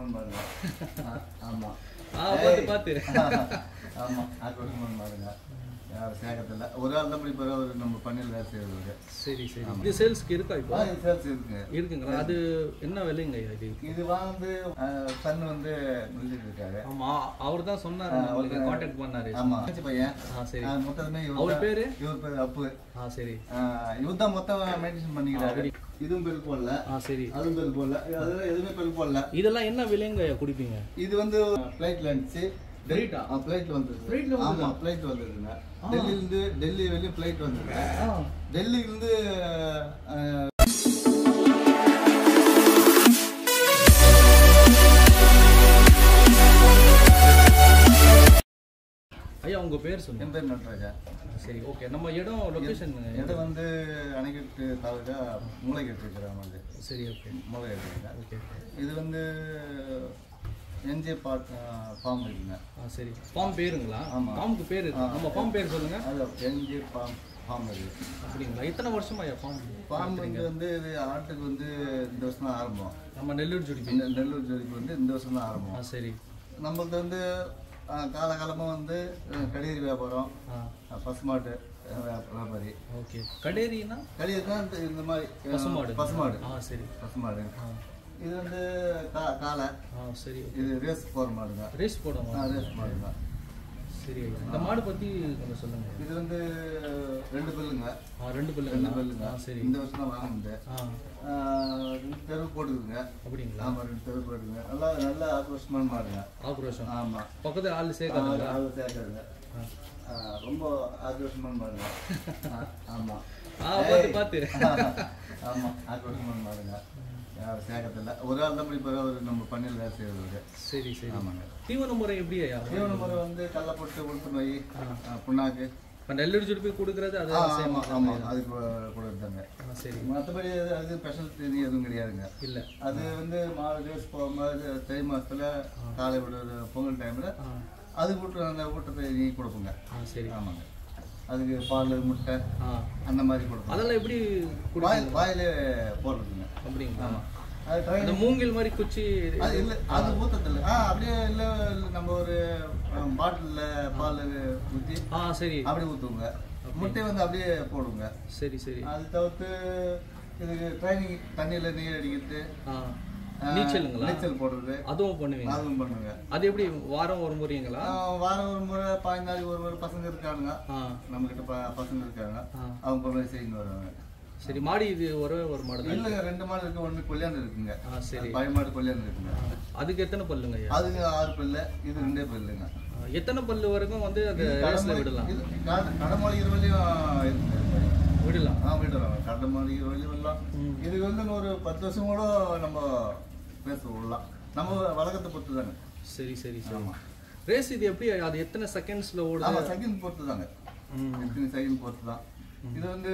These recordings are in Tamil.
ஆக்ரோஷமான பாருங்க ஆ, ஆமா ஆ, பார்த்து, பார்த்து. ஆமா ஆக்ரோஷமான பாருங்க யாரும் சேர்க்கறதில்ல ஒரு ஆள் தான் பிடிப்பாரு அவர் நம்ம பண்ணியில் வேலை செய்யறது சரி சரி இது சேல்ஸ்க்கு இருக்கா இப்போ ஆ இது சேல்ஸ் இருக்குங்க இருக்குங்களா அது என்ன விலைங்க ஐயா இது இது வாங்கி சன் வந்து நிறுத்திட்டு இருக்காரு ஆமா அவர் தான் சொன்னாரு உங்களுக்கு காண்டாக்ட் பண்ணாரு ஆமா சின்ன பையன் ஆ சரி ஆ, மொத்தமே இவர் அவர் தான். பேரு? இவர் பேர் அப்பு ஆ சரி இவர் தான் மொத்தம் மெயின்டைன் பண்ணிக்கிறாரு இதுவும் பெரு போடல ஆ சரி அதுவும் பெரு போடல அதெல்லாம் எதுவுமே பெரு போடல இதெல்லாம் என்ன விலைங்க ஐயா குடிப்பீங்க இது வந்து ஃப்ளைட்ல இருந்துச்சு Flight-ஆ? ஃப்ளைட்ல வந்தது Flight ல ஆமா ஃப்ளைட் வந்ததுங்க டெல்லியில இருந்து டெல்லி வெளியும் ஃப்ளைட் வந்தது டெல்லியில இருந்து அஹ், ஐயா உங்க பேர் சொல்லுங்க என் பேர் நடராஜா சரி ஓகே நம்ம இடம் லொகேஷன் இடம் வந்து அணைக்கட்டு தாலுக்கா மூளைக்கட்டு கிராமம் அது சரி ஓகே மூளைக்கட்டு ஓகே இது வந்து என்ஜே பார்ட் ஃபார்ம் இருக்குங்க ஆ சரி ஃபார்ம் பேருங்களா ஆமா. ஃபார்முக்கு பேர் இருக்கு நம்ம ஃபார்ம் பேர் சொல்லுங்க அது என்ஜே ஃபார்ம் ஃபார்ம் இருக்கு அப்படிங்களா எத்தனை வருஷமா ஐயா ஃபார்ம் ஃபார்ம் வந்து வந்து இது ஆட்டுக்கு வந்து இந்த வருஷம் தான் ஆரம்பம் நம்ம நெல்லூர் ஜுடிப்பி இந்த நெல்லூர் ஜோதிக்கு வந்து இந்த வருஷம் தான் ஆ ஆரம்பம் சரி நம்மளது வந்து காலகாலமாக வந்து அஹ், கடேரி வியாபாரம் ஆ அஹ், பசுமாட்டு அஹ், வியாப- வியாபாரி ஓகே கடேரினா கடேரினா இந்த இந்த மாதிரி அஹ், பசுமாடு பசுமாடு ஆ சரி பசுமாடு ஆ இது வந்து கா காளை ஆ சரி இது ரேஸ் போகிற மாடுங்க ரேஸ் போடுமா ஆ, ரேஸ் மாடுங்க சரி ஐயா இந்த மாடு பத்தி கொஞ்சம் சொல்லுங்க இது வந்து ரெண்டு பல்லுங்க ஆ ரெண்டு ரெண்டு பிள்ளைங்களா பல்லுங்க ஆ சரி இந்த வருஷம் தான் வாங்கினது ஆ ஆஹ், ரெண்டு தெரு போட்டுக்குங்க அப்படிங்களா ஆமாம் ரெண்டு தெரு போட்டுக்குங்க நல்லா நல்ல ஆக்ரோஷமான மாடுங்க ஆக்ரோஷம் ஆமாம் பக்கத்துல ஆள் சேர்க்காதுங்களா ஆள் சேர்க்காதுங்க ஆ. ஆஹ், ரொம்ப ஆக்ரோஷமான மாடுங்க ஆ- ஆமாம் ஆ பார்த்து பார்த்து ஆமாம் ஆக்ரோஷமான மாடுங்க யாரும் சேர்க்கறதில்ல ஒரு ஆள் தான் பிடிப்பாரு அவர் நம்ம பண்ணியில் வேலை செய்யறது சரி சரி ஆமாங்க தீவன முறை எப்படி ஐயா தீவன முறை வந்து கடலை போட்டு உளுத்து நோய் புண்ணாக்கு இப்போ நெல்லூர் ஜுடிப்பி கொடுக்கறது அது ஆ, same ஆமா தான். ஆமா அதுக்கு கொடுத்தாங்க ஆ சரி மற்றபடி அது அது ஸ்பெஷல் தீனி எதுவும் கிடையாதுங்க இல்ல அது வந்து மாடு டேஸ் போகும்போது தை மாசத்துல காலை விட பொங்கல் டைம்ல ஆ அது கூட்டு அந்த ஊட்டத்தை நீ கொடுப்போங்க ஆ சரி ஆமாங்க அதுக்கு பால் முட்டை ஆ அந்த மாதிரி கொடுப்போம் அதெல்லாம் எப்படி கொடு வாயில் வாயிலே போடுறதுங்க அப்படிங்களா ஆமா அது ட்ரை அந்த மூங்கில் மாதிரி குச்சி அது இல்லை அது ஊத்ததில்ல ஆ அப்படியே இல்லை நம்ம ஒரு பாட்டிலில் பால் ஊற்றி ஆ சரி அப்படியே ஊற்றுவோங்க முட்டை வந்து அப்படியே போடுவோங்க சரி சரி அது தவிர்த்து இதுக்கு ட்ரைனிங் தண்ணியில் நீர் அடிக்கிறது ஆ ஆ, நீச்சலுங்களா நீச்சல் போடுறது அதுவும் பண்ணுவீங்க அதுவும் பண்ணுங்க அது எப்படி வாரம் ஒரு முறைங்களா ஆ, வாரம் ஒரு முறை பதினஞ்சு நாளைக்கு ஒரு முறை பசங்க இருக்கானுங்க ஆ நம்மகிட்ட ப- பசங்க இருக்காங்க ஆ. அவங்க கொண்டு செய்யணும் வருவாங்க சரி மாடி இது ஒரே ஒரு மாடு தான் இல்லைங்க ரெண்டு மாடு இருக்கு ஒன்று கொல்லியாந்து இருக்குங்க ஆ சரி பழைய மாடு கொல்லியாந்து இருக்குங்க அதுக்கு எத்தனை பல்லுங்க ஐயா அதுக்கு ஆறு பல்லு இது ரெண்டே பல்லுங்க ஆ, எத்தனை பல்லு வரைக்கும் வந்து அந்த ரேஸ்ல விடலாம் கடமொழிகிற வரையும் இருக்குங்க விடலாம் ஆ விடலாம் கடமொழிகிற வரையும் விடலாம் ம். இதுக்கு வந்து இன்னும் ஒரு பத்து வருஷம் கூட நம்ம பேச விடலாம் நம்ம வழக்கத்தை பொறுத்து தாங்க சரி சரி சரி ஆமா ரேஸ் இது எப்படி அது எத்தனை செகண்ட்ஸ்ல ஓடுது ஆமா செகண்ட் பொறுத்து தாங்க ம். எத்தனை செகண்ட் பொறுத்து தான் இது வந்து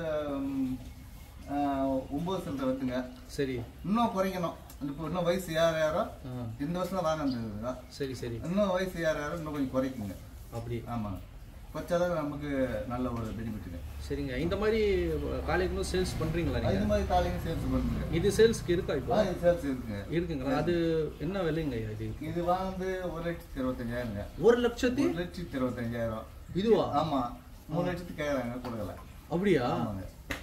ம், ஆ, ஒன்பது சென்டர் வருதுங்க சரி இன்னும் குறைக்கணும் இப்போ இன்னும் வயசு யார் யாரோ ஆ இந்த வருஷம் தான் வாங்கினதுங்க சரி சரி இன்னும் வயசு யார் யாரோ இன்னும் கொஞ்சம் குறைக்குங்க அப்படி ஆமாங்க குறைச்சாதான் நமக்கு நல்ல ஒரு பெனிஃபிட்டுங்க சரிங்க இந்த மாதிரி காலேஜ் சேல்ஸ் பண்றீங்களா இது நீங்க மாதிரி காலையும் சேர்த்து பண்ணுங்க இது சேல்ஸ்க்கு இருக்கா இப்போ ஆ, இது சேர்த்து இருக்குங்க இருக்குங்களா அது என்ன விலைங்க ஐயா இது இது வாங்குறது ஒரு லட்சத்தி இருபத்தஞ்சாயிரங்க ஒரு லட்சத்தி ஒரு லட்சத்தி இருபத்தஞ்சாயிரம் இதுவா ஆமா மூணு லட்சத்துக்கு கேட்குறாங்க கொடுக்கல அப்படியா ஆமாங்க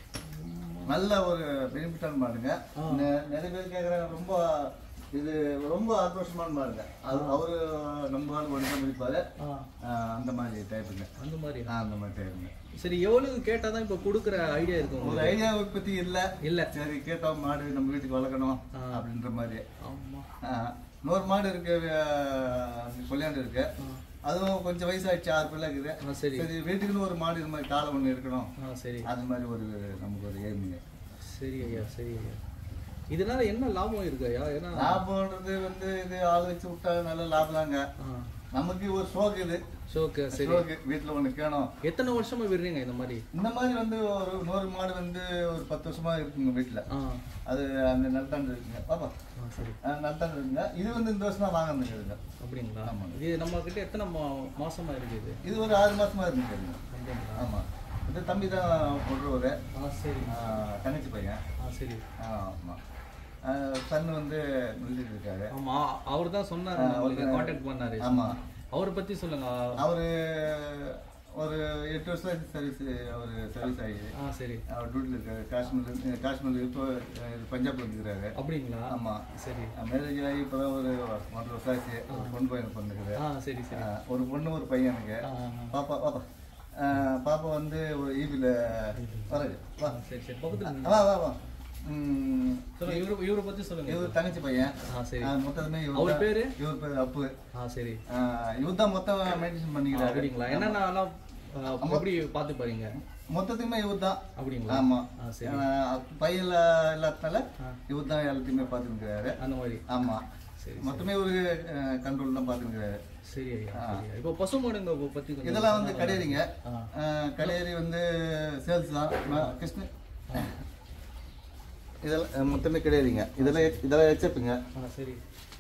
நல்ல ஒரு பெனிஃபிட்டான மாடுங்க நெ- நிறைய பேர் கேட்குறாங்க ரொம்ப இது ரொம்ப ஆக்ரோஷமான மாடுங்க அது அவரு நம்ம ஆள் ஒன்று முடிப்பாரு ஆ, அந்த மாதிரி டைப்புங்க அந்த மாதிரி ஆ, அந்த மாதிரி டைப்புங்க சரி எவ்வளவு கேட்டாதான் இப்ப கொடுக்குற ஐடியா இருக்கும் ஒரு உங்களுக்கு? ஐடியா பத்தி இல்ல இல்ல சரி கேட்டோம் மாடு நம்ம வீட்டுக்கு வளர்க்கணும் ஆ. அப்படின்ற மாதிரி ஆமா ஆ, இன்னொரு மாடு இருக்கு கொல்லியாண்டு இருக்கு அதுவும் கொஞ்சம் வயசாயிடுச்சு ஆறு பிள்ளை இருக்குது ஆ, சரி சரி வீட்டுக்குன்னு ஒரு மாடு இது மாதிரி காலை ஒன்று இருக்கணும் ஆ சரி அது மாதிரி ஒரு நமக்கு ஒரு எய்மிங்க சரி ஐயா சரி ஐயா இதனால என்ன லாபம் இருக்கு ஐயா ஏன்னா லாபம்ன்றது வந்து இது ஆள் வச்சு விட்டா நல்ல லாபம் தாங்க ஆ, நமக்கு ஒரு ஷோக்கு இது ஷோக்கு சரி ஷோக்கு வீட்டில் ஒன்று கேணும் எத்தனை வருஷமா விடுறீங்க இந்த மாதிரி இந்த மாதிரி வந்து ஒரு நூறு மாடு வந்து ஒரு பத்து வருஷமா இருக்குங்க வீட்டில் ஆ அது அந்த நல்தாண்டு இருக்குங்க பாப்பா ஆ சரி நல்தாண்டு இருக்குங்க இது வந்து இந்த வருஷம் தான் வாங்கினதுங்க இதுங்க அப்படிங்களா ஆமாங்க. இது நம்ம கிட்ட எத்தனை மா மாசமா இருக்கு இது இது ஒரு ஆறு மாசமா இருக்குங்க இதுங்க அப்படிங்களா ஆமாம் இது தம்பி தான் போடுறவர் ஆ சரி தங்கச்சி பையன் ஆ சரி ஆமாம் சன் வந்து மிலிட்டரி இருக்காரு ஆமா அவர் தான் சொன்னாரு உங்களுக்கு காண்டாக்ட் பண்ணாரு ஆமா அவரை பத்தி சொல்லுங்க அவரு ஒரு எட்டு வருஷம் சர்வீஸ் அவர் சர்வீஸ் ஆகி ஆ சரி அவர் டியூட்டியில் இருக்காரு காஷ்மீர் காஷ்மீர் இப்போ இது பஞ்சாப்ல இருக்கிறாரு அப்படிங்களா ஆமா சரி மேரேஜ் ஆகி இப்போதான் ஒரு ஒன்றரை வருஷம் ஆச்சு ஒரு பொண்ணு பையன் பண்ணுக்குது ஆ சரி சரி ஒரு பொண்ணு ஒரு பையன் எனக்கு ஆ, ஆ, பாப்பா பாப்பா ஆ, பாப்பா வந்து ஒரு ஈபியில் வரது வா ஆ, சரி சரி பக்கத்துல வா வா வா ம், சொல்லுங்க இவரு இவரை பத்தி சொல்லுங்க இவர் தங்கச்சி பையன் ஆ சரி ஆ, மொத்தமே இவர் அவர் தான். பேரு இவர் பேர் அப்பு ஆ சரி இவர் தான் மொத்தம் மெடிசன் பண்ணிக்கிறாரு அப்படிங்களா என்னென்னலாம் ஆ, எப்படி பார்த்து பாருங்க மொத்தத்துக்குமே இவர் தான் அப்படிங்களா ஆமா ஆ சரி ஆ, பையன்ல இல்லாதனால இவர் தான் எல்லாத்தையுமே பார்த்துக்கிறாரு அந்த மாதிரி ஆமா சரி மொத்தமே ஒரு கண்ட்ரோல் தான் பார்த்துக்கிறாரு சரி ஐயா சரி ஐயா. இப்போ பசு மாடுங்க பத்தி கொஞ்சம் இதெல்லாம் வந்து கடையறிங்க ஆ கடையறி வந்து சேல்ஸ் தான் ம- கிருஷ்ண இதெல்லாம் அஹ், மொத்தமே கிடையாதுங்க இதெல்லாம் எச்- இதெல்லாம் எச்சப்புங்க ஆ சரி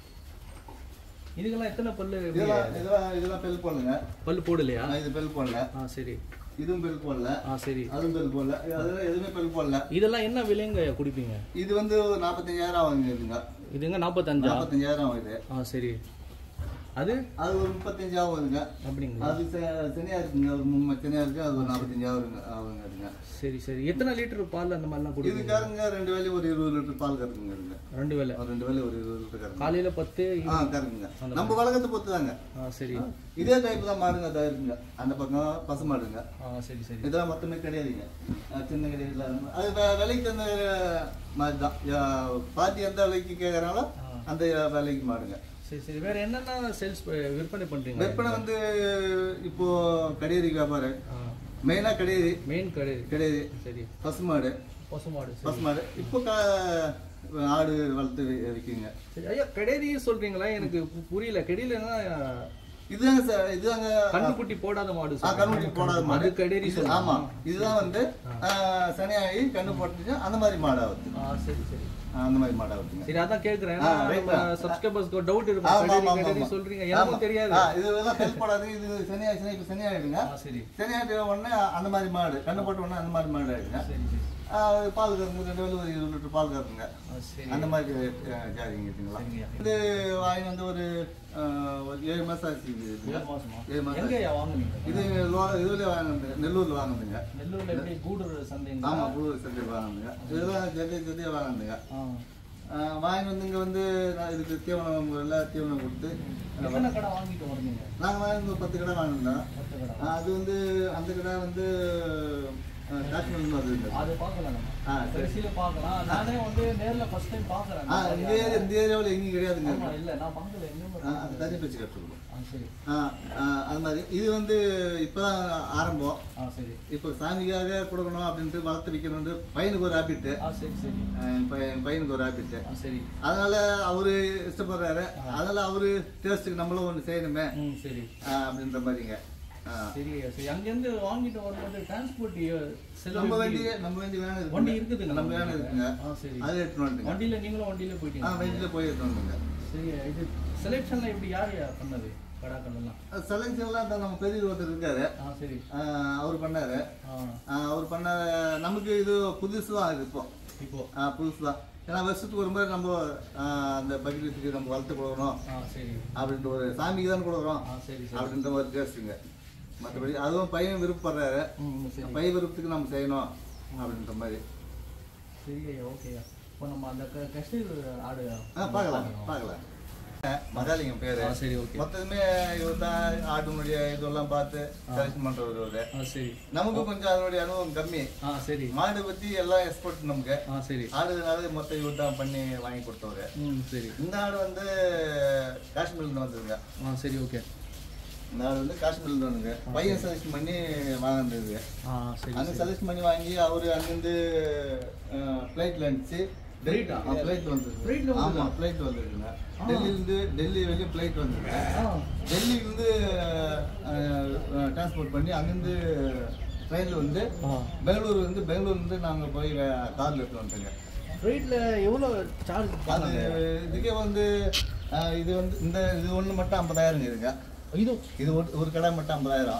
இதுக்கெல்லாம் எத்தனை பல்லு எப்படி? இதெல்லாம் இதெல்லாம் இதெல்லாம் பெல் போடலங்க பல்லு போடலையா ஆ, இது பெல் போடல ஆ சரி இதுவும் பெல் போடல ஆ சரி அதுவும் பெல் போடல அதெல்லாம் எதுவுமே பெல் போடல இதெல்லாம் என்ன விலைங்க குடிப்பீங்க இது வந்து ஒரு நாற்பத்தஞ்சாயிரம் ஆகுங்க இதுங்க இதுங்க நாற்பத்தஞ்சா நாற்பத்தஞ்சாயிரம் ஆகுது ஆ சரி அது அது ஒரு முப்பத்தஞ்சு ஆகுதுங்க அப்படிங்களா அது செ- சனியா இருக்குங்க ஒரு மும்ம சனியா இருக்கு அது ஒரு நாற்பத்தஞ்சாயிரம் ஆகுங்க அதுங்க சரி சரி எத்தனை லிட்டர் பால் அந்த மாதிரிலாம் குடிப்பீங்க இதுக்காரங்க ரெண்டு வேலையும் ஒரு இருபது லிட்டர் பால் கறக்குங்க இதுங்க ரெண்டு வேலை ஒரு ரெண்டு வேலையும் ஒரு இருபது லிட்டர் கறக்குங்க காலையில பத்து ஆ கறக்குங்க நம்ம வழக்கத்தை பொறுத்து தாங்க ஆ சரி இதே டைப் தான் மாடுங்க தான் இருக்குங்க அந்த பக்கம் பசு மாடுங்க ஆ சரி சரி இதெல்லாம் மொத்தமே கிடையாதுங்க அஹ் சின்ன கிடையாது அது வே- விலைக்கு தகுந்த மாதிரி தான் யா- பாத்தி எந்த விலைக்கு கேட்குறாங்களோ அந்த விலைக்கு மாடுங்க சரி சரி வேற என்னென்ன சேல்ஸ் விற்பனை பண்றீங்க விற்பனை வந்து இப்போ கடையறி வியாபாரம் ஆ மெயினாக கடையறி மெயின் கடை கிடையாது சரி பசு மாடு பசுமாடு சரி பசு மாடு இப்போ க ஆடு வளர்த்து வி- விற்கிங்க சரி ஐயா கடையரி சொல்றீங்களா எனக்கு பு- புரியல கடையிலன்னா இதுதாங்க சார் இதுதாங்க கண்ணுக்குட்டி போடாத மாடு ஆ, சொல்றீங்க. கண்ணுக்குட்டி போடாத மாடு அது கடையரி இது- சொல்றீங்க. ஆமா இதுதான் வந்து ஆஹ், சனியாகி கண்ணு போட்டுச்சு அந்த மாதிரி மாடாகுது ஆ சரி சரி அந்த மாதிரி மாடாகுதுங்க சரி அதான் கேக்குறேன் ஆ, right தான். சப்ஸ்கிரைபர்ஸ்க்கு டவுட் ஆமா, இருக்கும் ஆமா, கடையரி ஆமா, கடையரி ஆமா. சொல்றீங்க ஆமா. எனக்கும் தெரியாது ஆ, இது எல்லாம் ஹெல்ப் போடாது இது சனியாச்சுன்னா இப்போ சனியாயிடுங்க ஆ சரி சனியாயிட்ட உடனே அந்த மாதிரி மாடு கண்ணு போட்ட உடனே அந்த மாதிரி மாடு ஆயிடுங்க சரி சரி ஆ, அது பால் கறந்து ரெண்டு வேலை ஒரு இருபது லிட்டர் பால் கறக்குங்க ஆ, சரி அந்த மாதிரி அஹ், ஜாதிங்க இருக்குங்களா சரிங்கய்யா. இது வாங்கி வந்து ஒரு ஆஹ், ஒரு ஏழு மாசம் ஆச்சு இது. ஏழு மாசமா ஏழு மாசம் எங்கய்யா வாங்குனீங்க இது லோ- இதுல வாங்கினது நெல்லூர்ல வாங்கினதுங்க நெல்லூர்ல எப்படி கூடூர் சந்தைங்க ஆமா புழு சந்தை வாங்கினதுங்க இதெல்லாம் ஜெதி ஜெதியா வாங்கினதுங்க ஆ வாங்கி வந்து இங்க வந்து நான் இதுக்கு தீவனம் எல்லாம் தீவனம் கொடுத்து எத்தனை கடை வாங்கிட்டு வந்தீங்க நாங்க வாங்கி ஒரு பத்து கடை வாங்கினோம் பத்து கடை அது வந்து அந்த கடை வந்து ஆஹ், காஷ்மீர்ல வந்துருங்க அது பார்க்கலாம் நம்ம ஆ சரி கடைசியில பார்க்கலாம் நானே வந்து நேர்ல ஃபர்ஸ்ட் டைம் ஆ பார்க்கறேன் இந்த ஏரியா இந்த ஏரியாவில் எங்கேயும் கிடையாதுங்க ஆமா இல்ல நான் பார்க்கல எங்க ஆ, அது தனி பேச்சு கற்றுக்கணும் ஆ சரி அது மாதிரி இது வந்து இப்போதான் ஆரம்பம் ஆ சரி இப்போ சாமிக்காக கொடுக்கணும் அப்படின்ட்டு வளர்த்து விற்கணும்னு பையனுக்கு ஒரு ஹாபிட்டு ஆ சரி சரி என் பையன் பையனுக்கு ஒரு ஹாபிட்டு ஆ சரி அதனால அவரு இஷ்டப்படுறாரு அதனால அவரு டேஸ்ட்டுக்கு நம்மளும் ஒன்று செய்யணுமே ம் சரி ஆ, அப்படின்ற மாதிரிங்க ஆ. சரி சரி அங்கேருந்து வாங்கிட்டு வரும்போது டிரான்ஸ்போர்ட் செலவு நம்ம எப்படி? வண்டி நம்ம வண்டி வேணும் இருக்குங்க. வண்டி இருக்குதுங்க நம்ம வேணும் இருக்குங்க ஆ சரி அது எடுத்துன்னு வந்துங்க வண்டியில நீங்களும் வண்டியில ஆ போயிட்டீங்க வண்டியில் போய் எடுத்துன்னு வந்துங்க சரி இது செலெக்ஷன்ல இப்படி யார் யார் பண்ணது கடாக்கள் எல்லாம் செலக்ஷன்லாம் தான் நம்ம பெரிய ஒருத்தர் இருக்காரு ஆ சரி ஆ, அவர் பண்ணாரு ஆ ஆ, அவர் பண்ண நமக்கு இது புதுசு தான் இது இப்போ இப்போ ஆ, புதுசு தான் ஏன்னா வருஷத்துக்கு ஒரு முறை நம்ம ஆ, அந்த பக்ரீத்துக்கு நம்ம வளர்த்து கொடுக்கணும் ஆ சரி அப்படின்ற ஒரு சாமிக்கு தான் கொடுக்குறோம் ஆ சரி சரி அப்படின்ற மாதிரி பேசுங்க மற்றபடி அதுவும் பையன் விருப்பப்படுறாரு ம் சரி பையன் விருப்பத்துக்கு நம்ம செய்யணும் அப்படின்ற மாதிரி சரி ஓகேயா இப்போ நம்ம அந்த க- கஷ்டீர் ஆடு ஆ பார்க்கலாம் பார்க்கலாம் மகாலிங்கம் பேரு ஆ சரி ஓகே மொத்தமே இவர் தான் ஆட்டுனுடைய இதெல்லாம் பார்த்து செலக்ஷன் பண்றவர் இவரு ஆ சரி நமக்கு கொஞ்சம் அதனுடைய அனுபவம் கம்மி ஆ சரி மாடு பத்தி எல்லாம் எக்ஸ்போர்ட் நமக்கு ஆ சரி ஆடுனால மொத்தம் இவர் தான் பண்ணி வாங்கி கொடுத்தவரு ம் சரி இந்த ஆடு வந்து காஷ்மீர்ல இருந்து வந்ததுங்க ஆ சரி ஓகே இந்த ஆடு வந்து காஷ்மீர்ல இருந்து வந்துங்க பையன் செலக்ஷன் பண்ணி வாங்கினது ஆ சரி அங்க செலக்ட் பண்ணி வாங்கி அவரு அங்கிருந்து ஃப்ளைட்ல இருந்துச்சு Flight ஆ? ஃப்ளைட் வந்து Flight ல ஆமா ஃப்ளைட் வந்துருக்குங்க டெல்லியில இருந்து டெல்லி வரைக்கும் ஃப்ளைட் வந்துருக்கு ஆ டெல்லியிலேருந்து டிரான்ஸ்போர்ட் பண்ணி அங்கேருந்து ட்ரெயினில் வந்து ஆ பெங்களூர் வந்து பெங்களூர்லேருந்து நாங்கள் போய் காரில் எடுத்து வந்துட்டோங்க ஃப்ளைட்டில் எவ்வளோ சார்ஜ் அது இதுக்கே வந்து அஹ், இது வந்து இந்த இது ஒன்று மட்டும் ஐம்பதாயிரம் இருங்க இது இது ஒரு ஒரு கடை மட்டும் ஐம்பதாயிரம்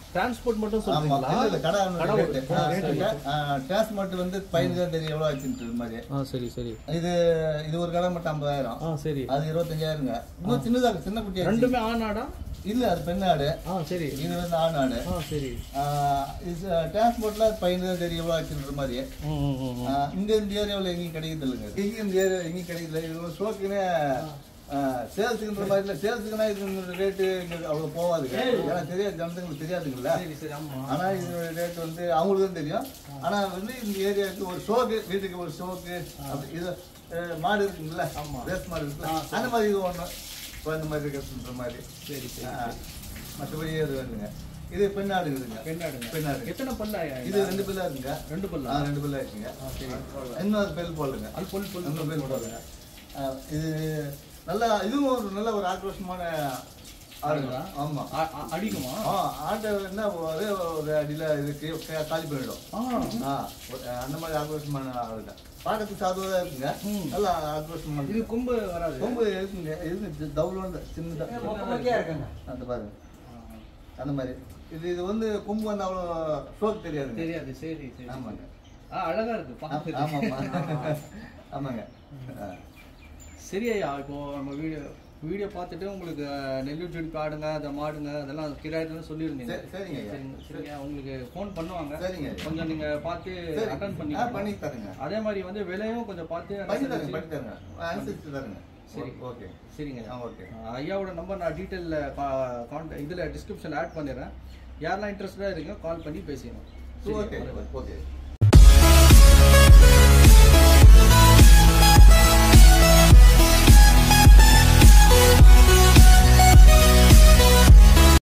டிரான்ஸ்போர்ட் மட்டும் ஆமா சொல்றீங்களா இல்ல இல்ல கடை கடை ரேட்டு ஆ, சரி. டிரான்ஸ்போர்ட் வந்து பையனுக்கு தான் தெரியும் எவ்வளோ ஆச்சுன்ற மாதிரி ஆ சரி சரி இது இது ஒரு கடை மட்டும் ஐம்பதாயிரம் ஆ சரி அது இருபத்தஞ்சாயிரங்க இன்னும் சின்னதாக சின்ன குட்டி ஆச்சு. ரெண்டுமே ஆனாடா இல்ல அது பெண்ணாடு ஆ சரி இது வந்து ஆணாடு ஆ சரி இது டிரான்ஸ்போர்ட்ல பையனுக்கு தான் தெரியும் எவ்வளோ ஆச்சுன்ற மாதிரி ம் ம், ம் ம். ஆ, இங்க இந்த ஏரியாவில் எங்கேயும் கிடைக்குது இல்லைங்க எங்கேயும் இந்த ஏரியா எங்கேயும் கிடைக்குது இது ஒரு ஷோக்குன்னு சேல்ஸுக்குன்ற மாதிரி இல்லை சேல்ஸுக்குன்னா இது ரேட்டு இங்கே அவ்வளோ போகாதுங்க ஏன்னா தெரியாது ஜனத்துங்களுக்கு தெரியாதுங்களா சரி சரி ஆமா ஆனா இதோட ரேட் வந்து அவங்களுக்கு தான் தெரியும் ஆனா வந்து இந்த ஏரியாவுக்கு ஒரு ஷோக்கு வீட்டுக்கு ஒரு ஷோக்கு அப்படி இது அஹ், மாடு இருக்குங்களா ஆமா. ரேஸ் மாடு இருக்குல்ல அந்த மாதிரி இது ஒண்ணு இப்போ இந்த மாதிரி இருக்கிறதுன்ற மாதிரி சரி சரி ஆ, மற்றபடி அது வருதுங்க இது பெண்ணாடு இருக்குதுங்க பெண்ணாடுங்க பெண்ணாடு எத்தனை பல்லா இது ரெண்டு பில்லா இருக்குங்க ரெண்டு ஆ, பல்லா ரெண்டு பில்லா இருக்குங்க ஆ சரி இன்னொரு பெல் போடலுங்க அது பொல் பொல் இன்னொரு பெல் போடுங்க ஆ, இது நல்ல இதுவும் ஒரு நல்ல ஒரு ஆக்ரோஷமான ஆடுங்க ஆடுங்களா? ஆமா ஆ- ஆ- அடிக்குமா ஆ ஆட்டை என்ன ஒரே ஒரு அடியில் இதுக்கு கா- காலி பண்ணிடும் ஆ ஆ ஒரு- அந்த மாதிரி ஆக்ரோஷமான ஆளுங்க பார்க்கறதுக்கு சாதுவாக தான் இருக்குங்க ம். நல்லா ஆக்ரோஷமான இது கொம்பு வராது ரொம்ப இருக்குங்க இருக்கு தவுளோட சின்னதாக அந்த பாருங்க அந்த மாதிரி இது இது வந்து கொம்பு வந்து அவ்வளோ ஷோக்கு தெரியாதுங்க தெரியாது சரி சரி ஆமாங்க ஆ அழகா இருக்கு ஆ- பார்க்க ஆமாம்மா ஆமாங்க ஆ. சரி ஐயா இப்போ நம்ம வீடியோ வீடியோ பார்த்துட்டு உங்களுக்கு அஹ், நெல்லூர் ஜோடி ஆடுங்க அந்த மாடுங்க அதெல்லாம் கிராயத்துன்னு சொல்லியிருந்தீங்க சரி- சரிங்க ஐயா சரிங்க சரிங்க உங்களுக்கு ஃபோன் பண்ணுவாங்க சரிங்க ஐயா. கொஞ்சம் நீங்க பார்த்து சரி. அட்டன் ஆ பண்ணி பண்ணி தருங்க அதே மாதிரி வந்து விலையும் கொஞ்சம் பார்த்து பண்ணி தருங்க அனுசரிச்சு- பண்ணி தருங்க அனுசரிச்சு தருங்க சரி. ஓகே சரிங்க ஆ ஓகே அஹ், ஐயாவோட நம்பர் நான் டீட்டெயிலில் கான்டாக்ட் இதில் டிஸ்கிரிப்ஷன் ஆட் பண்ணிடுறேன் யாரெல்லாம் இன்ட்ரெஸ்டடாக இருக்கீங்க கால் பண்ணி பேசிக்கணும் ஓகே ஓகே